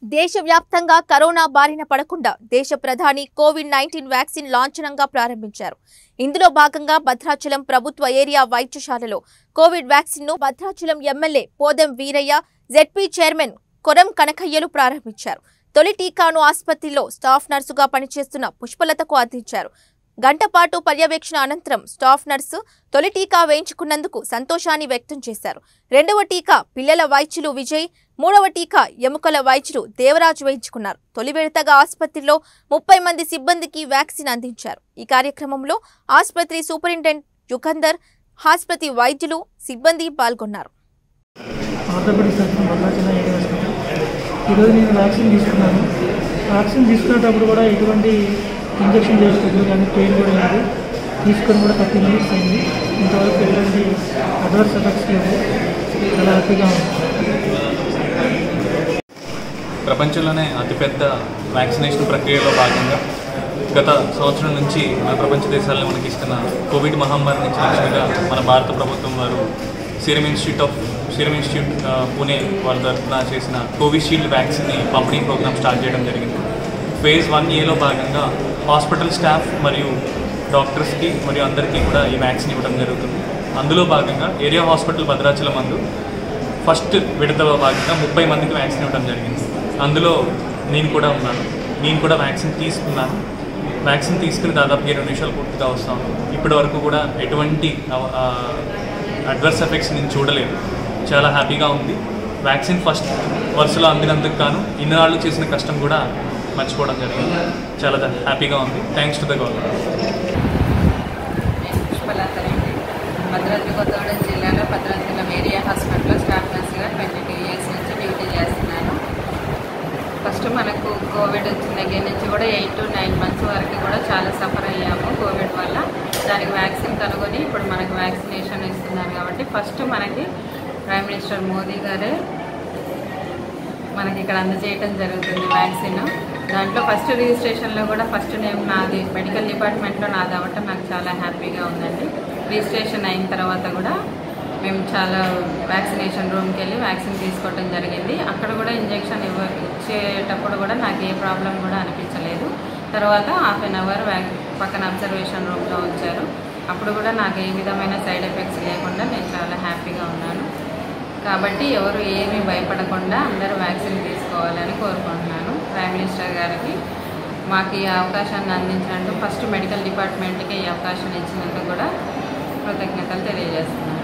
దేశవ్యాప్తంగా కరోనా బారిన పడకుండా దేశ ప్రధాని కోవిడ్ నైన్టీన్ వ్యాక్సిన్ లాంఛనంగా ప్రారంభించారు ఇందులో భాగంగా భద్రాచలం ప్రభుత్వ ఏరియా వైద్యశాలలో కోవిడ్ వ్యాక్సిన్ ను Bhadrachalam MLA Podem Veeraiah ZP chairman Koram కనకయ్యలు ప్రారంభించారు తొలి టీకాను ఆసుపత్రిలో స్టాఫ్ నర్సుగా పనిచేస్తున్న పుష్పలతకు అందించారు గంట పాటు పర్యవేక్షణ అనంతరం స్టాఫ్ నర్సు తొలి టీకా వేయించుకున్నందుకు సంతోషాన్ని వ్యక్తం చేశారు రెండవ టీకా పిల్లల వైద్యులు విజయ్ మూడవ టీకా ఎముకల వైద్యులు దేవరాజు వేయించుకున్నారు తొలి విడతగా ఆసుపత్రిలో ముప్పై మంది సిబ్బందికి వ్యాక్సిన్ అందించారు ఈ కార్యక్రమంలో ఆసుపత్రి సూపరింటెండెంట్ యుగంధర్ ఆసుపత్రి వైద్యులు సిబ్బంది పాల్గొన్నారు orthopaedic surgeon Bhadrachalam area hospital ఈరోజు నేను వ్యాక్సిన్ తీసుకున్నాను వ్యాక్సిన్ తీసుకునేటప్పుడు కూడా ఎటువంటి ఇంజక్షన్ చేసేటప్పుడు కానీ పెయిన్ కూడా లేదు తీసుకొని కూడా థర్టీ మినిట్స్ అయింది ఇంతవరకు ఎటువంటి అడ్వర్స్ ఎఫెక్ట్స్ లేవు చాలా హ్యాపీగా ఉంది ప్రపంచంలోనే అతిపెద్ద వ్యాక్సినేషన్ ప్రక్రియలో భాగంగా గత సంవత్సరం నుంచి మన ప్రపంచ దేశాల్లో మనకి ఇస్తున్న కోవిడ్ మహమ్మారి నుంచి రక్షణగా మన భారత ప్రభుత్వం వారు serum institute of serum institute ఆ, పూణే వాళ్ళ తరఫున చేసిన కోవిషీల్డ్ వ్యాక్సిన్ని పంపిణీ ప్రోగ్రామ్ స్టార్ట్ చేయడం జరిగింది ఫేజ్ వన్ ఏలో భాగంగా హాస్పిటల్ స్టాఫ్ మరియు డాక్టర్స్కి మరియు అందరికీ కూడా ఈ వ్యాక్సిన్ ఇవ్వడం జరుగుతుంది అందులో భాగంగా ఏరియా హాస్పిటల్ భద్రాచలం మందు ఫస్ట్ విడతలో భాగంగా ముప్పై మందికి వ్యాక్సిన్ ఇవ్వడం జరిగింది అందులో నేను కూడా ఉన్నాను నేను కూడా వ్యాక్సిన్ తీసుకున్నాను వ్యాక్సిన్ తీసుకుని దాదాపు ఇరవై నిమిషాలు పూర్తిగా వస్తాను ఇప్పటి వరకు కూడా ఎటువంటి అడ్వర్స్ ఎఫెక్ట్స్ నేను చూడలేదు చాలా హ్యాపీగా ఉంది వ్యాక్సిన్ ఫస్ట్ వరుసలో అందినందుకు గాను ఇన్నాళ్ళు చేసిన కష్టం కూడా మర్చిపోవడం జరిగింది చాలా హ్యాపీగా ఉంది థ్యాంక్స్ టు ద గవర్నమెంట్ నేను పుష్పలతరెడ్డి భద్రాద్రి కొత్తగూడెం జిల్లాలో భద్రాచలం ఏరియా హాస్పిటల్లో స్టాఫ్ నర్స్గా ట్వంటీ టూ ఇయర్స్ నుంచి డ్యూటీ చేస్తున్నాను ఫస్ట్ మనకు కోవిడ్ వచ్చిన దగ్గర నుంచి కూడా ఎయిట్ టు నైన్ మంత్స్ వరకు కూడా చాలా సఫర్ అయ్యాము కోవిడ్ వల్ల దానికి వ్యాక్సిన్ కనుగొని ఇప్పుడు మనకు వ్యాక్సినేషన్ ఇస్తున్నారు కాబట్టి ఫస్ట్ మనకి ప్రైమ్ మినిస్టర్ మోదీ గారే మనకి ఇక్కడ అందజేయటం జరుగుతుంది వ్యాక్సిన్ దాంట్లో ఫస్ట్ రిజిస్ట్రేషన్లో కూడా ఫస్ట్ నేమ్ నాది మెడికల్ డిపార్ట్మెంట్లో నాది అవ్వటం నాకు చాలా హ్యాపీగా ఉందండి రిజిస్ట్రేషన్ అయిన తర్వాత కూడా మేము చాలా వ్యాక్సినేషన్ రూమ్కి వెళ్ళి వ్యాక్సిన్ తీసుకోవటం జరిగింది అక్కడ కూడా ఇంజెక్షన్ ఇవ్వ ఇచ్చేటప్పుడు కూడా నాకు ఏ ప్రాబ్లం కూడా అనిపించలేదు తర్వాత హాఫ్ అన్ అవర్ పక్కన అబ్జర్వేషన్ రూమ్లో ఉంచారు అప్పుడు కూడా నాకు ఏ విధమైన సైడ్ ఎఫెక్ట్స్ లేకుండా నేను చాలా హ్యాపీగా ఉన్నాను కాబట్టి ఎవరు ఏమీ భయపడకుండా అందరూ వ్యాక్సిన్ తీసుకోవాలని కోరుకుంటున్నాను ప్రైమ్ మినిస్టర్ గారికి మాకు ఈ అవకాశాన్ని అందించినందుకు ఫస్ట్ మెడికల్ డిపార్ట్మెంట్కి ఈ అవకాశం ఇచ్చినందుకు కూడా కృతజ్ఞతలు తెలియజేస్తున్నాను